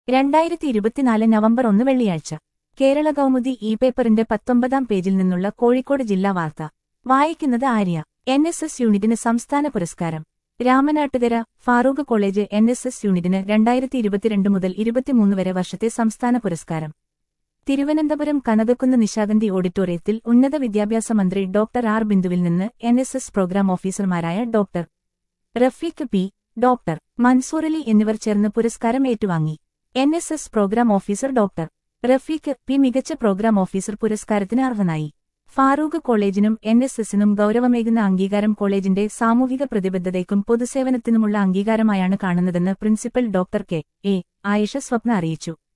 രണ്ടായിരത്തി ഇരുപത്തിനാല് നവംബർ ഒന്ന് വെള്ളിയാഴ്ച കേരള കൗമുദി ഇ പേപ്പറിന്റെ പത്തൊമ്പതാം പേജിൽ നിന്നുള്ള കോഴിക്കോട് ജില്ലാ വാർത്ത വായിക്കുന്നത് ആര്യ എൻ എസ് എസ് യൂണിറ്റിന് സംസ്ഥാന പുരസ്കാരം Ramanattukara Farook college N S S യൂണിറ്റിന് രണ്ടായിരത്തി ഇരുപത്തിരണ്ട് മുതൽ ഇരുപത്തിമൂന്ന് വരെ വർഷത്തെ സംസ്ഥാന പുരസ്കാരം തിരുവനന്തപുരം കനകക്കുന്ന് നിശാഗന്ധി ഓഡിറ്റോറിയത്തിൽ ഉന്നത വിദ്യാഭ്യാസ മന്ത്രി ഡോക്ടർ ആർ ബിന്ദുവിൽ നിന്ന് എൻ എസ് എസ് പ്രോഗ്രാം ഓഫീസർമാരായ doctor Rafeeq P doctor Mansoor Ali എന്നിവർ ചേർന്ന് പുരസ്കാരം ഏറ്റുവാങ്ങി N S S program officer doctor Rafeeq P മികച്ച പ്രോഗ്രാം ഓഫീസർ പുരസ്കാരത്തിന് അർഹനായി ഫാറൂഖ് കോളേജിനും എൻ എസ് എസിനും ഗൌരവമേകുന്ന അംഗീകാരം കോളേജിന്റെ സാമൂഹിക പ്രതിബദ്ധതയ്ക്കും പൊതുസേവനത്തിനുമുള്ള അംഗീകാരമായാണ് കാണുന്നതെന്ന് principal doctor K A Ayisha Swapna അറിയിച്ചു